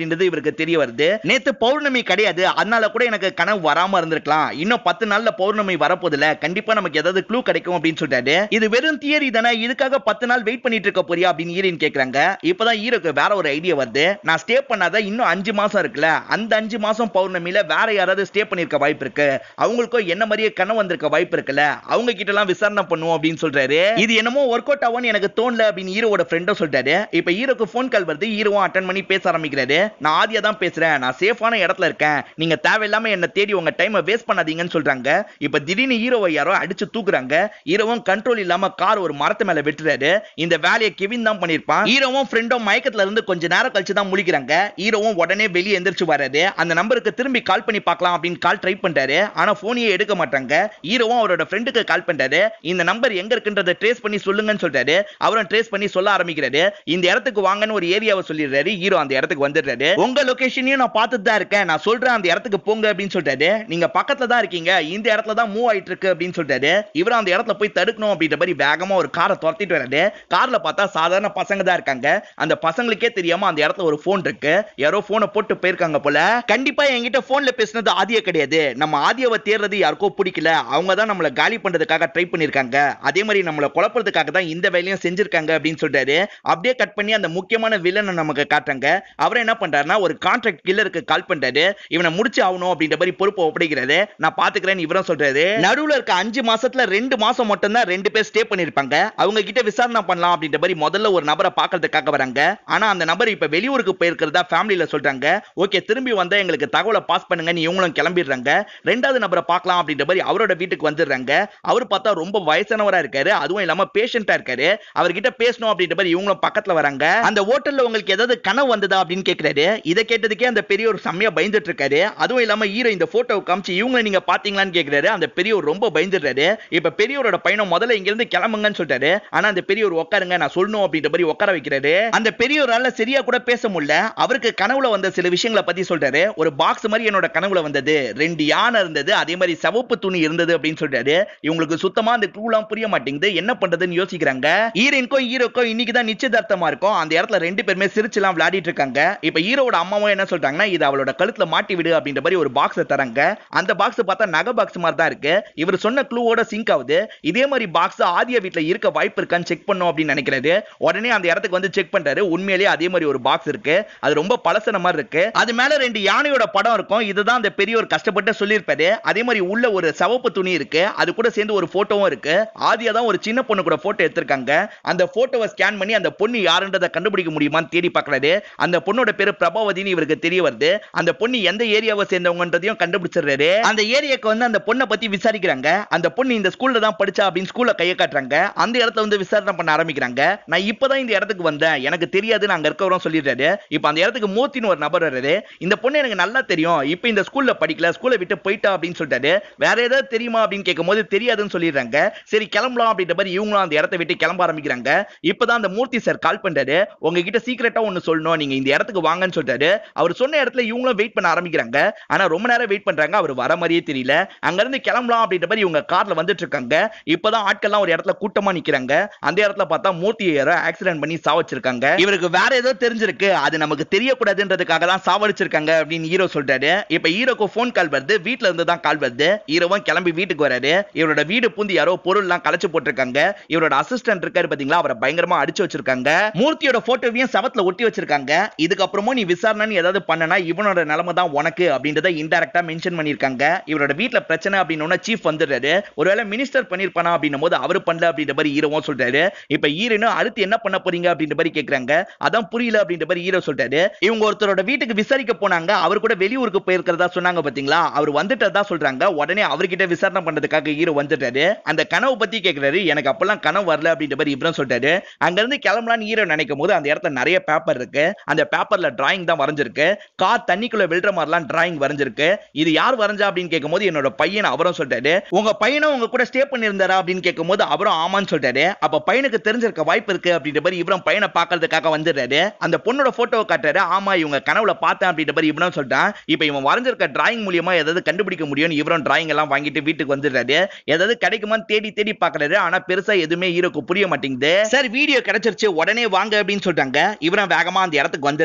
Speaker 1: அப்படின்றது இவருக்கு தெரிய வருது நேத்து பௌர்ணமி கிடையாது அதனால கூட எனக்கு கனவு வராம இருந்திருக்கலாம் இன்னும் பத்து நாள்ல பௌர்ணமி வரப்போதுல கண்டிப்பா நமக்கு ஏதாவது க்ளூ கிடைக்கும் அப்படின்னு சொல்லிட்டாரு இது வெறும் தியரி தானே இதுக்காக பத்து நாள் வெயிட் பண்ணிட்டு இருக்க போறியா அப்படின்னு ஹீரோயின் கேக்குறாங்க இப்பதான் ஹீரோக்கு வேற ஒரு ஐடியா வருது நான் ஸ்டே பண்ணாத இன்னும் அஞ்சு மாசம் இருக்குல்ல அந்த அஞ்சு மாசம் பௌர்ணமியில வேற யாராவது ஸ்டே பண்ணிருக்க வாய்ப்பு இருக்கு அவங்களுக்கும் என்ன மாதிரியே கனவு வந்திருக்க வாய்ப்பு இருக்குல்ல அவங்க கிட்ட எல்லாம் விசாரணை பண்ணுவோம் அப்படின்னு சொல்றாரு இது என்னமோ ஒர்க் அவுட் ஆகும்னு எனக்கு தோணல அப்படின்னு ஹீரோவோட ஃப்ரெண்டும் சொல்லிட்டாரு இப்ப ஹீரோக்கு ஃபோன் கால் வருது ஹீரோவும் அட்டன் பண்ணி பேச ஆரம்பிக்கிறாரு நான் ஆதியா தான் பேசுறேன் நான் சேஃபான இடத்துல இருக்கேன் நீங்க தேவையில்லாம என்ன தேடி உங்க டைமை வேஸ்ட் பண்ணாதீங்கன்னு சொல்றாங்க இப்ப திடீர்னு ஹீரோவை யாரோ அடிச்சு தூக்குறாங்க ஹீரோவும் கண்ட்ரோல் இல்லாம கார் ஒரு மரத்து மேல வெட்டுறாரு இந்த வேலையை கெவின் தான் பண்ணிருப்பான் ஹீரோவும் ஃப்ரெண்டும் மயக்கத்துல இருந்து கொஞ்ச நேரம் கழிச்சு தான் முழிக்கிறாங்க ஹீரோவும் உடனே வெளியே எந்திரிச்சு வராரு அந்த நம்பருக்கு திரும்பி கால் பண்ணி பார்க்கலாம் அப்படின்னு கால் ட்ரை பண்றாரு ஆனா போனையே எடுக்க மாட்டாங்க ஹீரோவும் அவரோட ஃப்ரெண்டுக்கு கால் பண்றாரு இந்த நம்பர் எங்க இருக்குன்றத ட்ரேஸ் பண்ணி சொல்லுங்கன்னு சொல்றாரு அவரும் ட்ரேஸ் பண்ணி சொல்ல ஆரம்பிக்கிறாரு இந்த இடத்துக்கு வாங்கன்னு ஒரு ஏரியாவை சொல்லிடுறாரு ஹீரோ அந்த இடத்துக்கு வந்துடுறாரு உங்க லொகேஷனையும் நான் பார்த்துட்டு தான் இருக்கேன் நான் சொல்றேன் அந்த இடத்துக்கு போங்க அப்படின்னு சொல்றாரு நீங்க பக்கத்துல தான் இருக்கீங்க இந்த இடத்துல தான் மூவ் ஆயிட்டு இருக்கு அப்படின்னு சொல்றாரு இவரும் அந்த இடத்துல போய் தடுக்கணும் அப்படின்ற மாதிரி வேகமா ஒரு காரை துரத்திட்டு வராரு கார்ல பார்த்தா சாதாரண பசங்க தான் இருக்காங்க அந்த பசங்களுக்கே தெரியாம அந்த இடத்துல ஒரு போன் இருக்கு யாரோ போனை போட்டு போயிருக்காங்க போல கண்டிப்பா என்கிட்ட போன்ல பேசுனது ஆதியா கிடையாது நம்ம ஆதியாவை தேடுறது யாருக்கோ பிடிக்கல அவங்க தான் நம்மள காலி பண்றதுக்காக ட்ரை பண்ணிருக்காங்க அதே மாதிரி நம்மள குழப்பறதுக்காக தான் இந்த வேலையும் செஞ்சிருக்காங்க அப்படின்னு சொல்றாரு அப்படியே கட் பண்ணி அந்த முக்கியமான வில்லனை நமக்கு காட்டுறாங்க அவர் என்ன பண்றாருன்னா ஒரு கான்ட்ராக்ட் கில்லருக்கு கால் பண்றாரு இவனை முடிச்சு ஆகணும் அப்படின்ற மாதிரி பொறுப்பை ஒப்படைக்கிறாரு நான் பாத்துக்கிறேன்னு இவரும் சொல்றாரு நடுவுல இருக்க அஞ்சு மாசத்துல ரெண்டு மாசம் மட்டும் தான் ரெண்டு பேர் ஸ்டே பண்ணிருப்பாங்க அவங்க கிட்ட விசாரணை பண்ணலாம் அப்படின்ற மாதிரி முதல்ல ஒரு நபரை பாக்குறதுக்காக வராங்க ஆனா அந்த நபர் இப்ப வெளியூருக்கு போயிருக்கிறதா ஃபேமிலியில சொல்றாங்க ஓகே திரும்பி வந்தா எங்களுக்கு தகவலை பாஸ் பண்ணுங்க நீ இவங்களும் கிளம்பிடுறாங்க ரெண்டாவது நபரை பார்க்கலாம் அப்படின்ற மாதிரி அவரோட வீட்டுக்கு வந்துடுறாங்க அவர் பார்த்தா ரொம்ப வயசானவரா இருக்காரு அதுவும் இல்லாம பேஷண்டா இருக்காரு அவர்கிட்ட பேசணும் அப்படின்ற மாதிரி இவங்களும் பக்கத்துல வராங்க அந்த ஹோட்டல்ல உங்களுக்கு ஏதாவது கனவு வந்ததா அப்படின்னு கேக்குறாரு இதை கேட்டதுக்கே அந்த பெரியவர் செம்மையா பயந்துட்டு இருக்காரு அதுவும் இல்லாம ஹீரோ இந்த போட்டோ காமிச்சு இவங்க நீங்க பாத்தீங்களான்னு கேக்குறாரு அந்த பெரியவர் ரொம்ப பயந்துடுறாரு இப்ப பெரியவரோட பையனை முதல்ல இங்க இருந்து கிளம்புங்கன்னு சொல்றாரு ஆனா அந்த பெரியவர் உட்காருங்க நான் சொல்லணும் அப்படின்ற மாதிரி உட்கார வைக்கிறாரு அந்த பெரியவரால சரியா கூட பேச முடியல அவருக்கு கனவுல வந்த சில விஷயங்களை பத்தி சொல்றாரு ஒரு பாக்ஸ் மாதிரி என்னோட கனவுல வந்தது ரெண்டு யானை இருந்தது அதே மாதிரி சிவப்பு துணி இருந்தது அப்படின்னு சொல்றாரு இவங்களுக்கு சுத்தமா அந்த க்ளூலாம் புரிய மாட்டேங்குது என்ன பண்றதுன்னு யோசிக்கிறாங்க ஹீரோயின்க்கும் ஹீரோக்கும் இன்னைக்கு தான் நிச்சயதார்த்தமா இருக்கும் அந்த இடத்துல ரெண்டு பேருமே சிரிச்சுலாம் விளையாடிட்டு இருக்காங்க இப்ப ஹீரோட அம்மாவும் என்ன சொல்றாங்கன்னா இது அவளோட கழுத்துல மாட்டி விடு அப்படின்ற மாதிரி ஒரு பாக்ஸ் தராங்க அந்த பாக்ஸ் பார்த்தா நகை பாக்ஸ் மாதிரி தான் இருக்கு இவர் சொன்ன க்ளூவோட சிங்க் ஆகுது இதே மாதிரி பாக்ஸ் ஆதியா வீட்ல இருக்க வாய்ப்பு இருக்கான்னு செக் பண்ணும் அப்படின்னு நினைக்கிறாரு உடனே அந்த இடத்துக்கு வந்து செக் பண்றாரு உண்மையிலேயே அதே மாதிரி ஒரு பாக்ஸ் இருக்கு அது ரொம்ப பழசன மாதிரி இருக்கு அது மேல ரெண்டு யானையோட படம் இருக்கும் இதுதான் அந்த பெரியவர் கஷ்டப்பட்டு சொல்லியிருப்பாரு அதே மாதிரி உள்ள ஒரு சிவப்பு துணி இருக்கு அது கூட சேர்ந்து ஒரு போட்டோவும் இருக்கு ஆதியா தான் ஒரு சின்ன பொண்ணு கூட போட்டோ எடுத்திருக்காங்க அந்த போட்டோவை ஸ்கேன் பண்ணி அந்த பொண்ணு யாருன்றதை கண்டுபிடிக்க முடியுமான்னு தேடி பார்க்கறாரு அந்த பொண்ணோட பேரு பிரபாவதின்னு இவருக்கு தெரிய வருது அந்த பொண்ணு எந்த ஏரியாவை சேர்ந்தவங்கன்றதையும் கண்டுபிடிச்சிடுறாரு அந்த ஏரியாக்கு வந்து அந்த பொண்ணை பத்தி விசாரிக்கிறாங்க அந்த பொண்ணு இந்த ஸ்கூல்ல தான் படிச்சா அப்படின்னு ஸ்கூல்ல கையை காட்டுறாங்க அந்த இடத்துல வந்து விசாரணை பண்ண ஆரம்பிக்கிறாங்க நான் இப்பதான் இந்த இடத்துக்கு வந்தேன் எனக்கு தெரியாதுன்னு அங்க இருக்கவரும் சொல்லிடுறாரு இப்போ அந்த இடத்துக்கு மூர்த்தின்னு ஒரு நபர் வர்றாரு இந்த பொண்ணு எனக்கு நல்லா தெரியும் இப்போ இந்த ஸ்கூல்ல படிக்கல ஸ்கூலை விட்டு போயிட்டா அப்படின்னு சொல்லிட்டாரு வேற ஏதாவது தெரியுமா அப்படின்னு கேட்கும்போது தெரியாதுன்னு சொல்லிடுறாங்க சரி கிளம்பலாம் அப்படின்ற மாதிரி இவங்களும் அந்த இடத்த விட்டு கிளம்ப ஆரம்பிக்கிறாங்க இப்பதான் அந்த மூர்த்தி சார் கால் பண்றாரு உங்ககிட்ட சீக்கிரட்டா ஒன்னு சொல்லணும் நீங்க இந்த இடத்துக்கு வாங்கன்னு சொல்லிட்டாரு அவர் சொன்ன இடத்துல இவங்களும் வெயிட் பண்ண ஆரம்பிக்கிறாங்க ஆனா ரொம்ப நேரம் வெயிட் பண்றாங்க அவர் வர மாதிரியே தெரியல அங்க இருந்து கிளம்பலாம் அப்படின்ற மாதிரி இவங்க கார்ல வந்துட்டு இருக்காங்க இப்பதான் ஆட்கள்லாம் ஒரு இடத்துல கூட்டமா நிக்கிறாங்க அந்த இடத்துல பார்த்தா மூர்த்தி யாரோ ஆக்சிடென்ட் பண்ணி சாவச்சிருக்காங்க இவருக்கு வேற ஏதோ தெரிஞ்சிருக்கு அது நமக்கு தெரியக்கூடாதுன்றதுக்காக தான் சாவடிச்சிருக்காங்க அப்படின்னு ஹீரோ சொல்றாரு இப்ப ஹீரோக்கு ஃபோன் கால் வருது வீட்ல இருந்து தான் கால் வருது ஹீரோவும் கிளம்பி வீட்டுக்கு வராரு இவரோட வீடு பூந்து யாரோ பொருள் எல்லாம் கலைச்சு போட்டிருக்காங்க இவரோட அசிஸ்டன்ட் இருக்காரு பாத்தீங்களா அவரை பயங்கரமா அடிச்சு வச்சிருக்காங்க மூர்த்தியோட போட்டோவையும் செவத்துல ஒட்டி வச்சிருக்காங்க இதுக்கப்புறமும் நீ விசாரணைன்னு ஏதாவது பண்ணனா இவனோட நிலைமை தான் உனக்கு அப்படின்றத இன்டெரக்டா மென்ஷன் பண்ணிருக்காங்க இவரோட வீட்ல பிரச்சனை அப்படின்னு சீஃப் வந்துடுறாரு ஒருவேளை மினிஸ்டர் பண்ணிருப்பானா அப்படின்னும் போது அவரு பண்ணல அப்படின்ற மாதிரி ஹீரோவும் சொல்றாரு இப்ப ஹீரோனும் அடுத்து என்ன பண்ண போறீங்க அப்படின்ற மாதிரி கேக்குறாங்க அதான் புரியல அப்படின்ற மாதிரி ஹீரோ சொல்றாரு இவங்க ஒருத்தரோட வீட்டுக்கு விசாரிக்க போனாங்க அவர் கூட வெளியூருக்கு போயிருக்கிறதா சொன்னாங்க பாத்தீங்களா அவர் வந்துட்டதா சொல்றாங்க உடனே அவர்கிட்ட விசாரணை பண்றதுக்காக ஹீரோ வந்துட்டாரு அந்த கனவு பத்தி கேக்குறாரு எனக்கு அப்பெல்லாம் கனவு வரல அப்படின்ற மாதிரி இவரும் சொல்றாரு அங்க இருந்து கிளம்பலான்னு ஹீரோ நினைக்கும் போது அந்த இடத்துல நிறைய பேப்பர் இருக்கு அந்த பேப்பர்ல டிராயிங் தான் வரைஞ்சிருக்கு கார் தண்ணிக்குள்ள விழுற மாதிரிலாம் டிராயிங் வரைஞ்சிருக்கு இது யார் வரைஞ்சா அப்படின்னு கேட்கும்போது என்னோட பையன் அவரும் சொல்றாரு உங்க பையனும் உங்க கூட ஸ்டே பண்ணியிருந்தாரா அப்படின்னு கேட்கும்போது அவரும் ஆமான்னு சொல்றாரு அப்ப பையனுக்கு தெரிஞ்சிருக்க வாய்ப்பு இருக்கு அப்படின்ற மாதிரி இவரும் பையனை பார்க்கறதுக்காக வந்துடுறாரு அந்த பொண்ணோட போட்டோவை காட்டுறாரு ஆமா இவங்க கனவுல பார்த்தேன் அப்படின்ற மாதிரி இவனும் சொல்லிட்டான் இப்ப இவன் வரைஞ்சிருக்க டிராயிங் மூலியமா ஏதாவது கண்டுபிடிக்க முடியும்னு இவரும் டிராயிங் எல்லாம் வாங்கிட்டு வீட்டுக்கு வந்துடுறாரு ஏதாவது கிடைக்குமான்னு தேடி தேடி பாக்குறாரு ஆனா பெருசா எதுவுமே ஹீரோக்கு புரிய மாட்டேங்குது சார் வீடியோ கிடைச்சிருச்சு உடனே வாங்க அப்படின்னு சொல்றாங்க இவரும் வேகமா அந்த இடத்துக்கு வந்துடுறாரு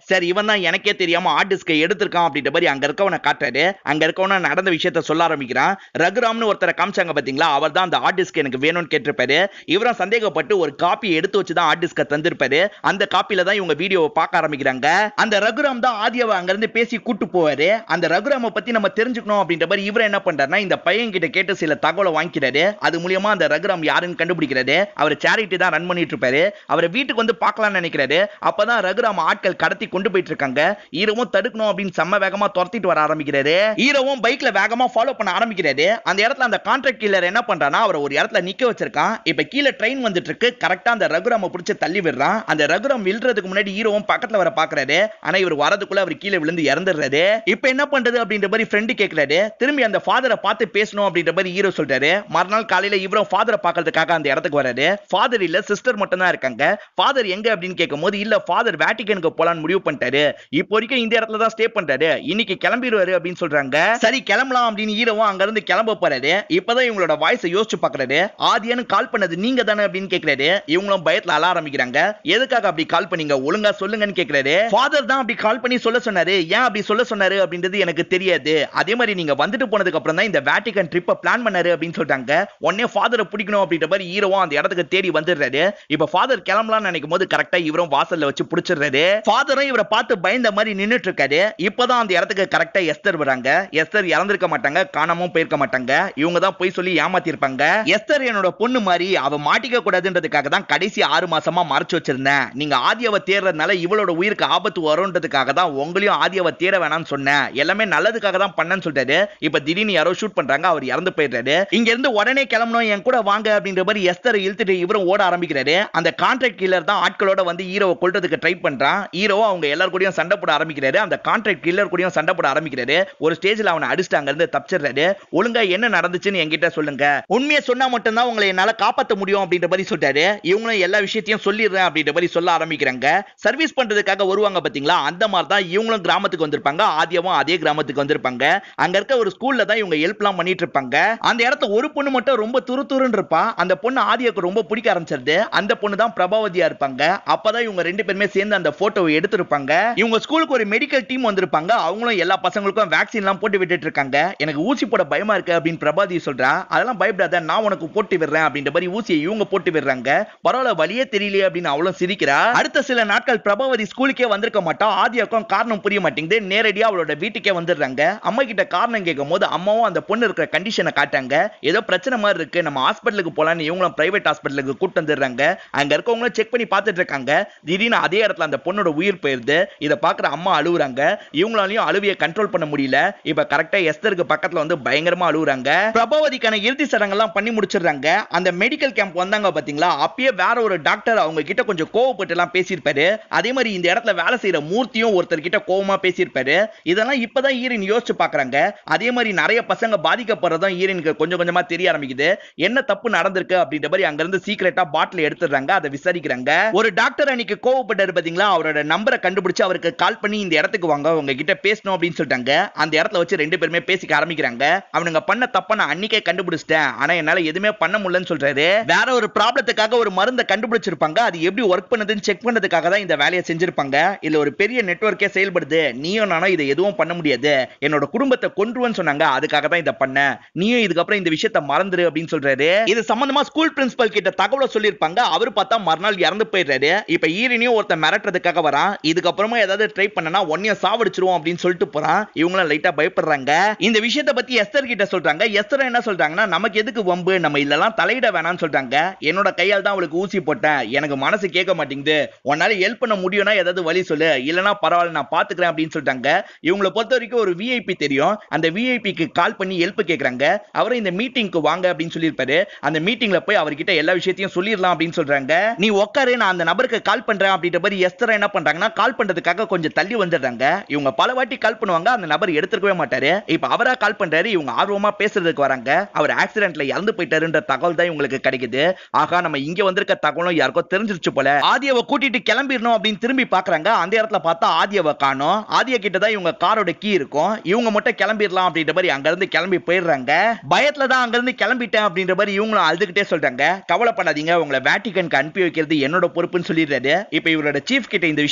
Speaker 1: சரி இவன் தான் எனக்கே தெரியாம ஹார்ட் டிஸ்கை எடுத்திருக்கான் அப்படின்ற மாதிரி அங்க இருக்கவனை காட்டுறாரு அங்க இருக்கவன நடந்த விஷயத்த சொல்ல ஆரம்பிக்கிறான் ரகுராம்னு ஒருத்தரை காமிச்சாங்க பாத்தீங்களா அவர் தான் அந்த ஹார்ட் டிஸ்க் எனக்கு வேணும்னு கேட்டிருப்பாரு இவரும் சந்தேகப்பட்டு ஒரு காப்பி எடுத்து வச்சு தான் ஹார்ட் டிஸ்கை தந்திருப்பாரு அந்த காப்பில தான் இவங்க வீடியோவை பார்க்க ஆரம்பிக்கிறாங்க அந்த ரகுராம் தான் ஆதியாவை அங்க இருந்து பேசி கூட்டு போவாரு அந்த ரகுராம பத்தி நம்ம தெரிஞ்சுக்கணும் அப்படின்ற மாதிரி இவர் என்ன பண்றாருன்னா இந்த பையன் கிட்ட கேட்டு சில தகவலை வாங்கிக்கிறாரு அது மூலியமா அந்த ரகுராம் யாருன்னு கண்டுபிடிக்கிறாரு அவர் சேரிட்டி தான் ரன் பண்ணிட்டு இருப்பாரு அவரை வீட்டுக்கு வந்து பார்க்கலாம்னு நினைக்கிறாரு அப்பதான் ரகுராம் ஆட்கள் கடத்தி கொண்டு போயிட்டு இருக்காங்க ஹீரோவும் தடுக்கணும் அப்படின்னு செம்ம வேகமா துரத்திட்டு வர ஆரம்பிக்கிறாரு ஹீரோவும் பைக்ல வேகமா ஃபாலோ பண்ண ஆரம்பிக்கிறாரு அந்த இடத்துல அந்த கான்ட்ராக்ட் கில்லர் என்ன பண்றானா அவர் ஒரு இடத்துல நிக்க வச்சிருக்கான் இப்ப கீழே ட்ரெயின் வந்துட்டு இருக்கு கரெக்டா அந்த ரகுராம பிடிச்சு தள்ளி விடுறான் அந்த ரகுராம் விழுறதுக்கு முன்னாடி ஹீரோவும் பக்கத்துல வர பாக்குறாரு ஆனா இவர் வரதுக்குள்ள அவர் கீழே விழுந்து இறந்துடுறாரு இப்ப என்ன பண்றது அப்படின்ற மாதிரி ஃப்ரெண்டு கேக்குறாரு திரும்பி அந்த ஃபாதரை பார்த்து பேசணும் அப்படின்ற மாதிரி ஹீரோ சொல்றாரு மறுநாள் காலையில இவரும் ஃபாதரை பார்க்கறதுக்காக அந்த இடத்துக்கு வராரு ஃபாதர் இல்ல சிஸ்டர் மட்டும் தான் இருக்காங்க ஃபாதர் எங்க அப்படின்னு கேட்கும் போது இல்ல ஃபாதர் வேட்டிகனுக்கு போலான்னு முடிவு பண்ணிட்டாரு இப்போ வரைக்கும் இந்த இடத்துல தான் ஸ்டே பண்றாரு இன்னைக்கு கிளம்பிடுவாரு அப்படின்னு சொல்றாங்க சரி கிளம்பலாம் அப்படின்னு ஹீரோவும் அங்க இருந்து கிளம்ப போறாரு இப்பதான் இவங்களோட வாய்ஸை யோசிச்சு பாக்குறாரு ஆதியானு கால் பண்ணது நீங்க தானே அப்படின்னு கேக்குறாரு இவங்களும் பயத்துல அழ ஆரம்பிக்கிறாங்க எதுக்காக அப்படி கால் பண்ணீங்க ஒழுங்கா சொல்லுங்கன்னு கேக்குறாரு ஃபாதர் தான் அப்படி கால் பண்ணி சொல்ல சொன்னாரு ஏன் அப்படி சொல்ல சொன்னாரு அப்படின்றது எனக்கு தெரியாது அதே மாதிரி நீங்க வந்துட்டு போனதுக்கு அப்புறம் தான் இந்த வேட்டிகன் ட்ரிப்பை பிளான் பண்ணாரு அப்படின்னு சொல்றாங்க உடனே ஃபாதரை பிடிக்கணும் அப்படின்ற மாதிரி ஹீரோவும் அந்த இடத்துக்கு தேடி வந்துடுறாரு இப்ப ஃபாதர் கிளம்பலாம்னு நினைக்கும் போது கரெக்டா இவரும் வாசல்ல வச்சு பிடிச்சிடுறாரு ஃபாதரும் இவரை பார்த்து பயந்த மாதிரி நின்னுட்டு இருக்காரு இப்பதான் அந்த இடத்துக்கு கரெக்டா எஸ்தர் வராங்க எஸ்தர் இறந்திருக்க மாட்டாங்க காணாம போயிருக்க மாட்டாங்க இவங்க தான் போய் சொல்லி ஏமாத்திருப்பாங்க எஸ்தர் என்னோட பொண்ணு மாதிரி அவ மாட்டிக்க கூடாதுன்றதுக்காக தான் கடைசி ஆறு மாசமா மறைச்சு வச்சிருந்தேன் நீங்க ஆதியாவை தேடுறதுனால இவளோட உயிருக்கு ஆபத்து வரும்ன்றதுக்காக தான் உங்களையும் ஆதியாவை தேட வேணாம்னு சொன்னேன் எல்லாமே நல்லதுக்காக தான் பண்ணேன்னு சொல்றாரு இப்ப திடீர்னு யாரோ ஷூட் பண்றாங்க அவர் இறந்து போயிடுறாரு இங்க இருந்து உடனே கிளம்பணும் என் கூட வாங்க அப்படின்ற மாதிரி எஸ்தரை இழுத்துட்டு இவரும் ஓட ஆரம்பிக்கிறாரு அந்த கான்ட்ராக்ட் கில்லர் தான் ஆட்களோட வந்து ஹீரோவை கொல்றதுக்கு ட்ரை பண்றான் ஹீரோ அவங்க எல்லார் கூடயும் சண்டை போட ஆரம்பிக்கிறாரு அந்த கான்ட்ராக்ட் கில்லர் கூடயும் சண்டை போட ஆரம்பிக்கிறாரு ஒரு ஸ்டேஜ்ல அவனை அடிச்சுட்டு அங்க இருந்து தப்பிச்சிடுறாரு ஒழுங்கா என்ன நடந்துச்சுன்னு என்கிட்ட சொல்லுங்க உண்மையை சொன்னா மட்டும்தான் உங்களை என்னால காப்பாத்த முடியும் அப்படின்ற மாதிரி சொல்றாரு இவங்களும் எல்லா விஷயத்தையும் சொல்லிடுறேன் அப்படின்ற மாதிரி சொல்ல ஆரம்பிக்கிறாங்க சர்வீஸ் பண்றதுக்காக வருவாங்க பாத்தீங்களா அந்த மாதிரி தான் இவங்களும் கிராமத்துக்கு வந்திருப்பாங்க ஆதியாவும் அதே கிராமத்துக்கு வந்திருப்பாங்க அங்க இருக்க ஒரு ஸ்கூல்ல தான் இவங்க ஹெல்ப் எல்லாம் பண்ணிட்டு இருப்பாங்க அந்த இடத்துல ஒரு பொண்ணு மட்டும் ரொம்ப துரு துருன்னு இருப்பா அந்த பொண்ணு ஆதியாக்கு ரொம்ப பிடிக்க ஆரம்பிச்சிருது அந்த பொண்ணு தான் பிரபாவதியா இருப்பாங்க அப்பதான் இவங்க ரெண்டு பேருமே சேர்ந்து அந்த போட்டோவை எடுத்திருப்பாங்க இவங்க ஸ்கூலுக்கு ஒரு மெடிக்கல் டீம் வந்திருப்பாங்க அவங்களும் எல்லா பசங்களுக்கும் வேக்சின் எல்லாம் போட்டு விட்டுட்டு இருக்காங்க எனக்கு ஊசி போட பயமா இருக்கு அப்படின்னு பிரபாதி சொல்றா அதெல்லாம் பயப்படாத நான் உனக்கு போட்டு விடுறேன் அப்படின்ற மாதிரி ஊசியை இவங்க போட்டு விடுறாங்க பரவாயில்ல வழியே தெரியலையே அப்படின்னு அவளும் சிரிக்கிறா அடுத்த சில நாட்கள் பிரபாவதி ஸ்கூலுக்கே வந்திருக்க மாட்டா ஆதியாக்கும் காரணம் புரிய மாட்டேங்குது நேரடியா அவளோட வீட்டுக்கே வந்துடுறாங்க அம்மா கிட்ட காரணம் கேட்கும் போது அம்மாவும் அந்த பொண்ணு இருக்கிற கண்டிஷனை காட்டாங்க ஏதோ பிரச்சனை மாதிரி இருக்கு நம்ம ஹாஸ்பிட்டலுக்கு போலான்னு இவங்களும் பிரைவேட் ஹாஸ்பிட்டலுக்கு கூட்டு வந்துடுறாங்க அங்க இருக்கவங்களும் செக் பண்ணி பார்த்துட்டு இருக்காங்க திடீர்னு அதே இடத்துல அந்த பொண்ணோட உயிர் போயிருது இதை பாக்குற அம்மா அழுகுறாங்க இவங்களாலையும் அழுவியை கண்ட்ரோல் பண்ண முடியல இப்ப கரெக்டா எஸ்தருக்கு பக்கத்துல வந்து பயங்கரமா அழுகுறாங்க பிரபாவதிக்கான இறுதி சடங்கெல்லாம் பண்ணி முடிச்சிடுறாங்க அந்த மெடிக்கல் கேம்ப் வந்தாங்க பாத்தீங்களா அப்பயே வேற ஒரு டாக்டர் அவங்க கிட்ட கொஞ்சம் கோவப்பட்டு எல்லாம் பேசியிருப்பாரு அதே மாதிரி இந்த இடத்துல வேலை செய்யற மூர்த்தியும் ஒருத்தர் கிட்ட கோவமா பேசியிருப்பாரு இதெல்லாம் இப்பதான் ஈரின் யோசிச்சு பாக்குறாங்க அதே மாதிரி நிறைய பசங்க பாதிக்கப்படுறதும் ஈரனுக்கு கொஞ்சம் கொஞ்சமா தெரிய ஆரம்பிக்குது என்ன தப்பு நடந்திருக்கு அப்படின்ற மாதிரி அங்க இருந்து சீக்கிரட்டா பாட்டில் எடுத்துடுறாங்க அதை விசாரிக்கிறாங்க ஒரு டாக்டர் அன்னைக்கு கோவப்பட்டாரு பாத்தீங்களா அவரோட நம்பரை கண்டுபிடிச்சு அவருக்கு கால் பண்ணி இந்த இடத்துக்கு வாங்க உங்க கிட்ட பேசணும் அப்படின்னு சொல்லிட்டாங்க அந்த இடத்துல வச்சு ரெண்டு பேருமே பேசிக்க ஆரம்பிக்கிறாங்க அவனுங்க பண்ண தப்ப நான் அன்னைக்கே கண்டுபிடிச்சிட்டேன் ஆனா என்னால எதுவுமே பண்ண முடியலன்னு சொல்றாரு வேற ஒரு ப்ராப்ளத்துக்காக ஒரு மருந்தை கண்டுபிடிச்சிருப்பாங்க அது எப்படி ஒர்க் பண்ணுதுன்னு செக் பண்ணதுக்காக தான் இந்த வேலையை செஞ்சிருப்பாங்க இதுல ஒரு பெரிய நெட்வொர்க்கே செயல்படுது நீயும் நானும் இதை எதுவும் பண்ண முடியாது என்னோட குடும்பத்தை கொன்றுவன்னு சொன்னாங்க அதுக்காக தான் இதை பண்ண நீயும் இதுக்கப்புறம் இந்த விஷயத்த மறந்துரு அப்படின்னு சொல்றாரு இது சம்பந்தமா ஸ்கூல் பிரின்சிபல் கிட்ட தகவலை சொல்லியிருப்பாங்க அவர் பார்த்தா மறுநாள் இறந்து போயிடுறாரு இப்ப ஈரனையும் ஒருத்தன் மிரட்டுறதுக்காக வரான் இதுக்கப்புறமா ஏதாவது ட்ரை பண்ணனா ஒன்னையும் சாவடிச்சிருவோம் அப்படின்னு சொல்லிட்டு போறான் இவங்களும் லைட்டா பயப்படுறாங்க இந்த விஷயத்த பத்தி எஸ்தர் கிட்ட சொல்றாங்க எஸ்தர் என்ன சொல்றாங்கன்னா நமக்கு எதுக்கு வம்பு நம்ம இல்லலாம் தலையிட வேணாம்னு சொல்றாங்க என்னோட கையால் தான் அவளுக்கு ஊசி போட்டேன் எனக்கு மனசு கேட்க மாட்டேங்குது உன்னால ஹெல்ப் பண்ண முடியும்னா ஏதாவது வழி சொல்லு இல்லனா பரவாயில்ல நான் பாத்துக்கிறேன் அப்படின்னு சொல்லிட்டாங்க இவங்கள பொறுத்த வரைக்கும் ஒரு விஐபி தெரியும் அந்த விஐபிக்கு கால் பண்ணி ஹெல்ப் கேக்குறாங்க அவரை இந்த மீட்டிங்க்கு வாங்க அப்படின்னு சொல்லியிருப்பாரு அந்த மீட்டிங்ல போய் அவர்கிட்ட எல்லா விஷயத்தையும் சொல்லிடலாம் அப்படின்னு சொல்றாங்க நீ உட்காரு நான் அந்த நபருக்கு கால் பண்றேன் அப்படின்ற மாதிரி எஸ்தர் என்ன பண்றாங்கன்னா கால் பண்றதுக்காக கொஞ்சம் தள்ளி வந்துடுறாங்க இவங்க பல வாட்டி கால் பண்ணுவாங்க அந்த நபர் எடுத்துக்கவே மாட்டாரு இப்ப அவரா கால் பண்றாரு இவங்க ஆர்வமா பேசுறதுக்கு வராங்க அவர் ஆக்சிடென்ட்ல இறந்து போயிட்டாருன்ற தகவல் தான் இவங்களுக்கு கிடைக்குது ஆகா நம்ம இங்க வந்திருக்க தகவலும் யாருக்கோ தெரிஞ்சிருச்சு போல ஆதியாவை கூட்டிட்டு கிளம்பிடணும் அப்படின்னு திரும்பி பாக்குறாங்க அந்த இடத்துல பார்த்தா ஆதியாவை காணோம் ஆதியா கிட்ட தான் இவங்க காரோட கீ இருக்கும் இவங்க மட்டும் கிளம்பிடலாம் அப்படின்ற மாதிரி அங்க இருந்து கிளம்பி போயிடுறாங்க பயத்துல தான் அங்க இருந்து கிளம்பிட்டேன் அப்படின்ற மாதிரி இவங்களும் அழுதுகிட்டே சொல்றாங்க கவலைப்படாதீங்க உங்களை வேட்டிகனுக்கு அனுப்பி வைக்கிறது என்னோட பொறுப்புன்னு சொல்லிடுறாரு இப்ப இவரோட சீஃப் கிட்ட இந்த விஷயத்தெல்லாம்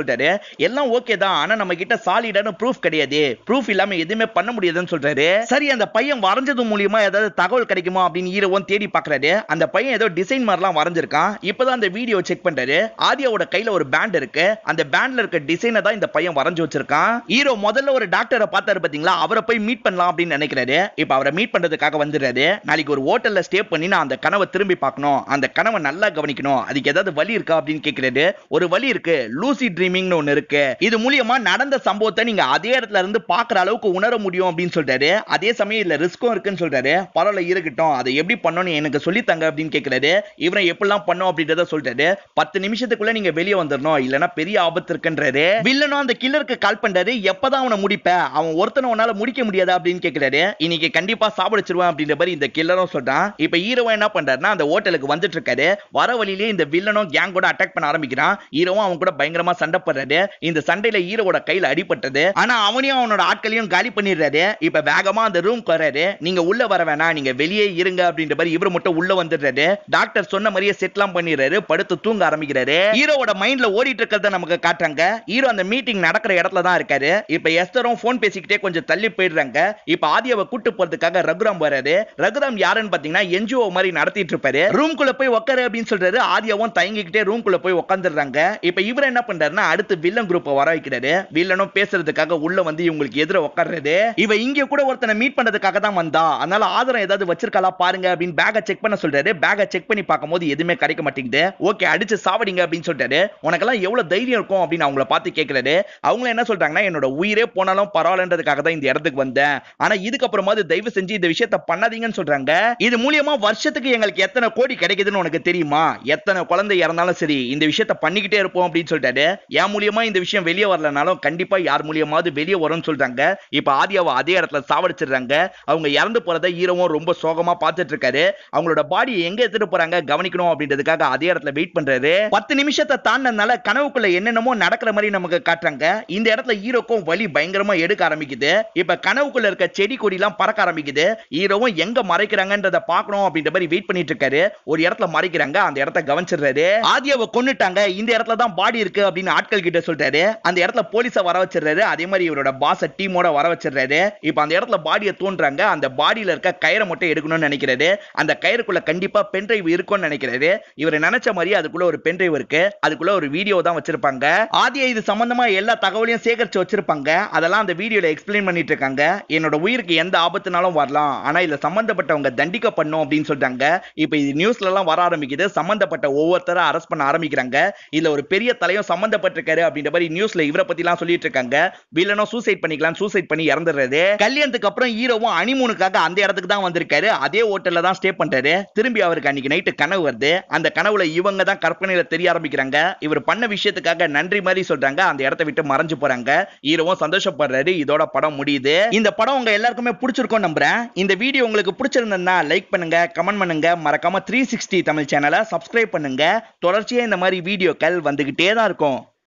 Speaker 1: சொல்றாரு எல்லாம் ஓகே தான் ஆனா நம்ம கிட்ட சாலிடான ப்ரூஃப் கிடையாது ப்ரூஃப் இல்லாம எதுவுமே பண்ண முடியாதுன்னு சொல்றாரு சரி அந்த பையன் வரைஞ்சது மூலியமா ஏதாவது தகவல் கிடைக்குமா அப்படின்னு ஹீரோவும் தேடி பாக்குறாரு அந்த பையன் ஏதோ டிசைன் மாதிரிலாம் வரைஞ்சிருக்கான் இப்பதான் அந்த வீடியோ செக் பண்றாரு ஆதியாவோட கையில ஒரு பேண்ட் இருக்கு அந்த பேண்ட்ல இருக்க டிசைனை தான் இந்த பையன் வரைஞ்சு வச்சிருக்கான் ஹீரோ முதல்ல ஒரு டாக்டரை பார்த்தாரு பாத்தீங்களா அவரை போய் மீட் பண்ணலாம் அப்படின்னு நினைக்கிறாரு இப்ப அவரை மீட் பண்றதுக்காக வந்துடுறாரு நாளைக்கு ஒரு ஹோட்டல்ல ஸ்டே பண்ணி நான் அந்த கனவை திரும்பி பார்க்கணும் அந்த கனவை நல்லா கவனிக்கணும் அதுக்கு ஏதாவது வழி இருக்கா அப்படின்னு கேக்குறாரு ஒரு வழி இருக்கு லூசி ட்ரீமிங்னு ஒண்ணு இருக்கு இது மூலியமா நடந்த சம்பவத்தை நீங்க அதே இடத்துல இருந்து பாக்குற அளவுக்கு உணர முடியும் அப்படின்னு சொல்றாரு அதே சமயம் இல்ல ரிஸ்க்கும் இருக்குன்னு சொல்றாரு பரவாயில்ல இருக்கட்டும் அதை எப்படி பண்ணணும்னு எனக்கு சொல்லித்தாங்க அப்படின்னு கேக்குறாரு இவரை எப்படிலாம் பண்ணும் அப்படின்றத சொல்றாரு பத்து நிமிஷத்துக்குள்ள நீங்க வெளியே வந்துடணும் இல்லனா பெரிய ஆபத்து இருக்குன்றாரு வில்லனும் அந்த கில்லருக்கு கால் பண்றாரு எப்பதான் அவனை முடிப்ப அவன் ஒருத்தனை உன்னால முடிக்க முடியாதா அப்படின்னு கேக்குறாரு இன்னைக்கு கண்டிப்பா சாப்பிடுச்சிருவான் அப்படின்ற மாதிரி இந்த கில்லரும் சொல்றான் இப்ப ஹீரோவன் என்ன பண்றாருன்னா அந்த ஹோட்டலுக்கு வந்துட்டு இருக்காரு வர வழியிலே இந்த வில்லனும் கேங் கூட அட்டாக் பண்ண ஆரம்பிக்கிறான் ஹீரோவும் அவன் கூட பயங்கரமா சண்டை போடுறாரு இந்த சண்டையில ஹீரோவோட கையில அடிபட்டது ஆனா அவனையும் அவனோட ஆட்களையும் காலி பண்ணிடுறாரு இப்ப வேகமா அந்த ரூம் வராரு நீங்க உள்ள வர வேணாம் நீங்க வெளியே இருங்க அப்படின்ற மாதிரி இவர் மட்டும் உள்ள வந்துடுறாரு டாக்டர் சொன்ன மாதிரியே செட்லாம் பண்ணிடுறாரு படுத்து தூங்க ஆரம்பிக்கிறாரு ஹீரோவோட மைண்ட்ல ஓடிட்டு இருக்கிறத நமக்கு காட்டுறாங்க ஹீரோ அந்த மீட்டிங் நடக்கிற இடத்துல தான் இருக்காரு இப்ப எஸ்தரும் போன் பேசிக்கிட்டே கொஞ்சம் தள்ளி போயிடுறாங்க இப்ப ஆதியாவை கூட்டு போறதுக்காக ரகுராம் வராரு ரகுராம் யாருன்னு பாத்தீங்கன்னா என்ஜிஓ மாதிரி நடத்திட்டு இருப்பாரு ரூம் குள்ள போய் உட்காரு அப்படின்னு சொல்றாரு ஆதியாவும் தயங்கிக்கிட்டே ரூம் குள்ள போய் உட்காந்துடுறாங்க இப்ப இவர் என்ன பண்றாருன்னா அடுத்து வில்லன் குரூப்பை வர வைக்கிறாரு வில்லனும் பேசுறதுக்காக உள்ள வந்து இவங்களுக்கு எதிர உட்கார்றது இவ இங்க கூட ஒருத்தனை மீட் பண்றதுக்காக தான் வந்தா அதனால ஆதாரம் ஏதாவது வச்சிருக்காளா பாருங்க அப்படின்னு பேக்கை செக் பண்ண சொல்றாரு பேக்கை செக் பண்ணி பார்க்கும்போது எதுவுமே கிடைக்க மாட்டேங்குது ஓகே அடிச்சு சாவடிங்க அப்படின்னு சொல்றாரு உனக்கெல்லாம் எவ்வளவு தைரியம் இருக்கும் அப்படின்னு அவங்கள பார்த்து கேட்கிறாரு அவங்க என்ன சொல்றாங்கன்னா என்னோட உயிரே போனாலும் பரவாயில்லன்றதுக்காக தான் இந்த இடத்துக்கு வந்தேன் ஆனா இதுக்கப்புறமாவது தயவு செஞ்சு இந்த விஷயத்த பண்ணாதீங்கன்னு சொல்றாங்க இது மூலியமா வருஷத்துக்கு எங்களுக்கு எத்தனை கோடி கிடைக்குதுன்னு உனக்கு தெரியுமா எத்தனை குழந்தை இறந்தாலும் சரி இந்த விஷயத்த பண்ணிக்கிட்டே இருப்போம் அப்படின்னு சொல்லிட்டாரு என் மூலியமா இந்த விஷயம் வெளியே வரலனாலும் கண்டிப்பா யார் மூலியமாவது வெளியே வரும்னு சொல்றாங்க இப்ப ஆதியாவை அதே இடத்துல சாவடிச்சிடுறாங்க அவங்க இறந்து போறத ஹீரோவும் ரொம்ப சோகமா பார்த்துட்டு இருக்காரு அவங்களோட பாடி எங்க எடுத்துட்டு போறாங்க கவனிக்கணும் அப்படின்றதுக்காக அதே இடத்துல வெயிட் பண்றாரு பத்து நிமிஷத்தை தாண்டினால கனவுக்குள்ள என்னென்னமோ நடக்கிற மாதிரி நமக்கு காட்டுறாங்க இந்த இடத்துல ஹீரோக்கும் வலி பயங்கரமா எடுக்க ஆரம்பிக்குது இப்ப கனவுக்குள்ள இருக்க செடி கொடி எல்லாம் பறக்க ஆரம்பிக்குது ஹீரோவும் எங்க மறைக்கிறாங்கன்றத பார்க்கணும் அப்படின்ற மாதிரி வெயிட் பண்ணிட்டு இருக்காரு ஒரு இடத்துல மறைக்கிறாங்க அந்த இடத்த கவனிச்சிடுறாரு ஆதியாவை கொன்னுட்டாங்க இந்த இடத்துல தான் பாடி இருக்கு அப்படின்னு ஆட்கள் கிட்ட சொல்றாரு அந்த இடத்துல போலீஸ வர வச்சிடுறாரு அதே மாதிரி இவரோட பாச டீமோட வர வச்சிடுறாரு இப்ப அந்த இடத்துல பாடியை தோன்றாங்க அந்த பாடியில இருக்க கயிறை மட்டும் எடுக்கணும்னு நினைக்கிறாரு அந்த கயிறுக்குள்ள கண்டிப்பா பென் டிரைவ் இருக்கும்னு நினைக்கிறாரு இவர் நினைச்ச மாதிரி அதுக்குள்ள ஒரு பென் டிரைவ் இருக்கு அதுக்குள்ள ஒரு வீடியோ தான் வச்சிருப்பாங்க ஆதியா இது சம்பந்தமா எல்லா தகவலையும் சேகரிச்சு வச்சிருப்பாங்க அதெல்லாம் அந்த வீடியோல எக்ஸ்பிளைன் பண்ணிட்டு இருக்காங்க என்னோட உயிருக்கு எந்த ஆபத்துனாலும் வரலாம் ஆனா இதுல சம்பந்தப்பட்டவங்க தண்டிக்கப்படணும் அப்படின்னு சொல்றாங்க இப்ப இது நியூஸ்ல எல்லாம் வர ஆரம்பிக்குது சம்பந்தப்பட்ட ஒவ்வொருத்தரும் அரெஸ்ட் பண்ண ஆரம்பிக்கிறாங்க இதுல ஒரு பெரிய தலையும் சம்பந்தப்பட்டிருக்காரு அப்படின்ற மாதிரி நியூஸ்ல இவரை பத்தி எல்லாம் சொல்லிட்டு இருக்காங்க வில்லனும் சூசைட் பண்ணிக்கலாம் சூசைட் பண்ணி இறந்துடுறது கல்யாணத்துக்கு அப்புறம் ஹீரோவும் அனிமூனுக்காக அந்த இடத்துக்கு தான் வந்திருக்காரு அதே ஹோட்டல்ல தான் ஸ்டே பண்றாரு திரும்பி அவருக்கு அன்னைக்கு நைட்டு கனவு வருது அந்த கனவுல இவங்க தான் கற்பனையில தெரிய ஆரம்பிக்கிறாங்க இவர் பண்ண விஷயத்துக்காக நன்றி மாதிரி சொல்றாங்க அந்த இடத்த விட்டு மறைஞ்சு போறாங்க ஹீரோவும் சந்தோஷப்படுறாரு இதோட படம் முடியுது இந்த படம் உங்க எல்லாருக்குமே பிடிச்சிருக்கும் நம்புறேன் இந்த வீடியோ உங்களுக்கு பிடிச்சிருந்தா லைக் பண்ணுங்க கமெண்ட் பண்ணுங்க மறக்காம த்ரீ சிக்ஸ்டி தமிழ் சேனலை சப்ஸ்கிரைப் பண்ணுங்க தொடர்ச்சியா இந்த மாதிரி வீடியோக்கள் வந்துகிட்டே தான் இருக்கும்